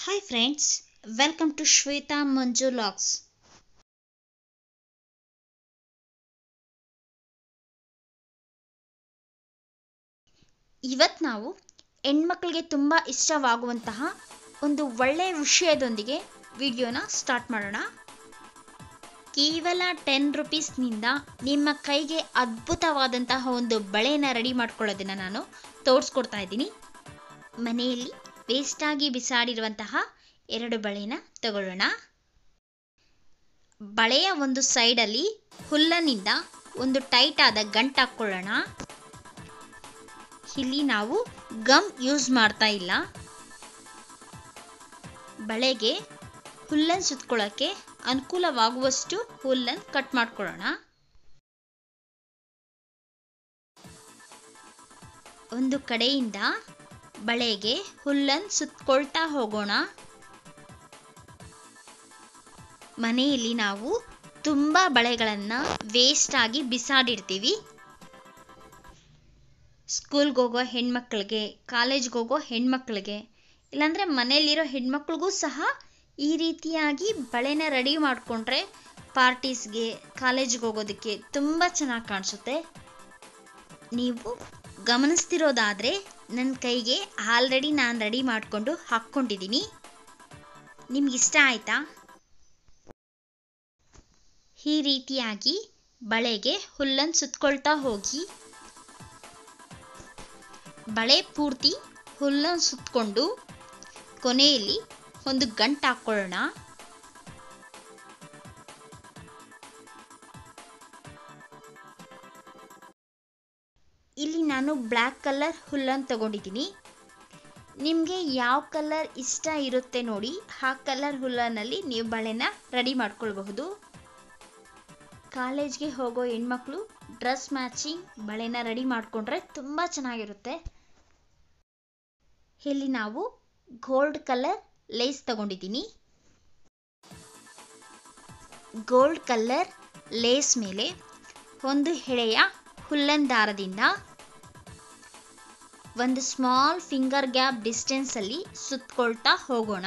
hi friends welcome to Shweta Manju logs ಇವತ್ತು ನಾವು ಹೆಣ್ಮಕ್ಳಿಗೆ ತುಂಬ ಇಷ್ಟವಾಗುವಂತಹ ಒಂದು ಒಳ್ಳೆಯ ವಿಷಯದೊಂದಿಗೆ ವಿಡಿಯೋನ ಸ್ಟಾರ್ಟ್ ಮಾಡೋಣ ಕೇವಲ ಟೆನ್ ರುಪೀಸ್ನಿಂದ ನಿಮ್ಮ ಕೈಗೆ ಅದ್ಭುತವಾದಂತಹ ಒಂದು ಬಳೆನ ರೆಡಿ ಮಾಡ್ಕೊಳ್ಳೋದನ್ನು ನಾನು ತೋರಿಸ್ಕೊಡ್ತಾ ಇದ್ದೀನಿ ಮನೆಯಲ್ಲಿ ವೇಸ್ಟಾಗಿ ಬಿಸಾಡಿರುವಂತಹ ಎರಡು ಬಳೆನ ತಗೊಳ್ಳೋಣ ಬಳೆಯ ಒಂದು ಸೈಡಲ್ಲಿ ಹುಲ್ಲನಿಂದ ಒಂದು ಟೈಟ್ ಆದ ಗಂಟು ಹಾಕ್ಕೊಳ್ಳೋಣ ಇಲ್ಲಿ ನಾವು ಗಮ್ ಯೂಸ್ ಮಾಡ್ತಾ ಇಲ್ಲ ಬಳೆಗೆ ಹುಲ್ಲನ್ನು ಸುತ್ಕೊಳ್ಳೋಕ್ಕೆ ಅನುಕೂಲವಾಗುವಷ್ಟು ಹುಲ್ಲನ್ನು ಕಟ್ ಮಾಡ್ಕೊಳ್ಳೋಣ ಒಂದು ಕಡೆಯಿಂದ ಬಳೆಗೆ ಹುಲ್ಲನ್ನು ಸುತ್ಕೊಳ್ತಾ ಹೋಗೋಣ ಮನೆಯಲ್ಲಿ ನಾವು ತುಂಬ ಬಳೆಗಳನ್ನು ವೇಸ್ಟ್ ಆಗಿ ಬಿಸಾಡಿರ್ತೀವಿ ಸ್ಕೂಲ್ಗೆ ಹೋಗೋ ಹೆಣ್ಮಕ್ಳಿಗೆ ಕಾಲೇಜ್ಗೆ ಹೋಗೋ ಹೆಣ್ಮಕ್ಳಿಗೆ ಇಲ್ಲಾಂದರೆ ಮನೆಯಲ್ಲಿರೋ ಹೆಣ್ಮಕ್ಳಿಗೂ ಸಹ ಈ ರೀತಿಯಾಗಿ ಬಳೆನ ರೆಡಿ ಮಾಡಿಕೊಂಡ್ರೆ ಪಾರ್ಟೀಸ್ಗೆ ಕಾಲೇಜ್ಗೆ ಹೋಗೋದಕ್ಕೆ ತುಂಬ ಚೆನ್ನಾಗಿ ಕಾಣಿಸುತ್ತೆ ನೀವು ಗಮನಿಸ್ತಿರೋದಾದರೆ ನನ್ನ ಕೈಗೆ ಆಲ್ರೆಡಿ ನಾನು ರೆಡಿ ಮಾಡಿಕೊಂಡು ಹಾಕ್ಕೊಂಡಿದ್ದೀನಿ ನಿಮ್ಗೆ ಇಷ್ಟ ಆಯ್ತಾ ಈ ರೀತಿಯಾಗಿ ಬಳೆಗೆ ಹುಲ್ಲನ್ನು ಸುತ್ಕೊಳ್ತಾ ಹೋಗಿ ಬಳೆ ಪೂರ್ತಿ ಹುಲ್ಲನ್ನು ಸುತ್ತಕೊಂಡು ಕೊನೆಯಲ್ಲಿ ಒಂದು ಗಂಟು ಹಾಕ್ಕೊಳ್ಳೋಣ ಇಲ್ಲಿ ನಾನು ಬ್ಲ್ಯಾಕ್ ಕಲರ್ ಹುಲ್ಲನ್ನು ತಗೊಂಡಿದ್ದೀನಿ ನಿಮಗೆ ಯಾವ ಕಲರ್ ಇಷ್ಟ ಇರುತ್ತೆ ನೋಡಿ ಆ ಕಲರ್ ಹುಲ್ಲನಲ್ಲಿ ನೀವು ಬಳೆನ ರೆಡಿ ಮಾಡ್ಕೊಳ್ಬಹುದು ಕಾಲೇಜ್ಗೆ ಹೋಗೋ ಹೆಣ್ಮಕ್ಳು ಡ್ರೆಸ್ ಮ್ಯಾಚಿಂಗ್ ಬಳೆನ ರೆಡಿ ಮಾಡಿಕೊಂಡ್ರೆ ತುಂಬ ಚೆನ್ನಾಗಿರುತ್ತೆ ಇಲ್ಲಿ ನಾವು ಗೋಲ್ಡ್ ಕಲರ್ ಲೇಸ್ ತಗೊಂಡಿದ್ದೀನಿ ಗೋಲ್ಡ್ ಕಲರ್ ಲೇಸ್ ಮೇಲೆ ಒಂದು ಎಳೆಯ ಹುಲ್ಲನ್ ದಾರದಿಂದ ಒಂದು ಸ್ಮಾಲ್ ಫಿಂಗರ್ ಗ್ಯಾಪ್ ಡಿಸ್ಟೆನ್ಸಲ್ಲಿ ಸುತ್ತಕೊಳ್ತಾ ಹೋಗೋಣ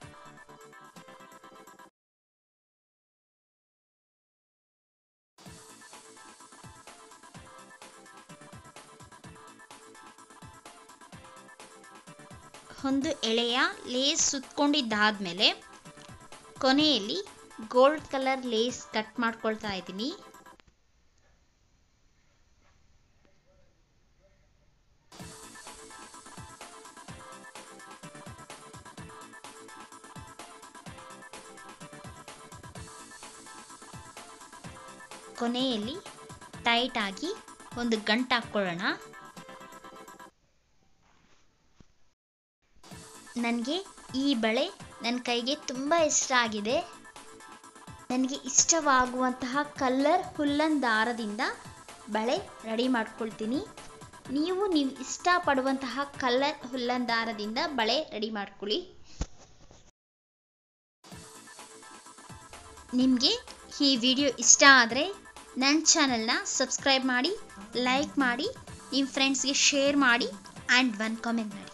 ಒಂದು ಎಳೆಯ ಲೇಸ್ ಸುತ್ತಕೊಂಡಿದ್ದಾದ್ಮೇಲೆ ಕೊನೆಯಲ್ಲಿ ಗೋಲ್ಡ್ ಕಲರ್ ಲೇಸ್ ಕಟ್ ಮಾಡ್ಕೊಳ್ತಾ ಇದ್ದೀನಿ ಕೊನೆಯಲ್ಲಿ ಟೈಟ್ ಆಗಿ ಒಂದು ಗಂಟು ಹಾಕ್ಕೊಳ್ಳೋಣ ನನಗೆ ಈ ಬಳೆ ನನ್ನ ಕೈಗೆ ತುಂಬ ಇಷ್ಟ ಆಗಿದೆ ನನಗೆ ಇಷ್ಟವಾಗುವಂತಹ ಕಲ್ಲರ್ ಹುಲ್ಲನ್ ದಾರದಿಂದ ಬಳೆ ರೆಡಿ ಮಾಡ್ಕೊಳ್ತೀನಿ ನೀವು ನೀವು ಇಷ್ಟಪಡುವಂತಹ ಕಲ್ಲರ್ ಹುಲ್ಲನ್ ದಾರದಿಂದ ಬಳೆ ರೆಡಿ ಮಾಡ್ಕೊಳ್ಳಿ ನಿಮಗೆ ಈ ವಿಡಿಯೋ ಇಷ್ಟ ಆದರೆ ನನ್ನ ಚಾನಲ್ನ ಸಬ್ಸ್ಕ್ರೈಬ್ ಮಾಡಿ ಲೈಕ್ ಮಾಡಿ ನಿಮ್ಮ ಫ್ರೆಂಡ್ಸ್ಗೆ ಶೇರ್ ಮಾಡಿ ಆ್ಯಂಡ್ ಒನ್ ಕಾಮೆಂಟ್ ಮಾಡಿ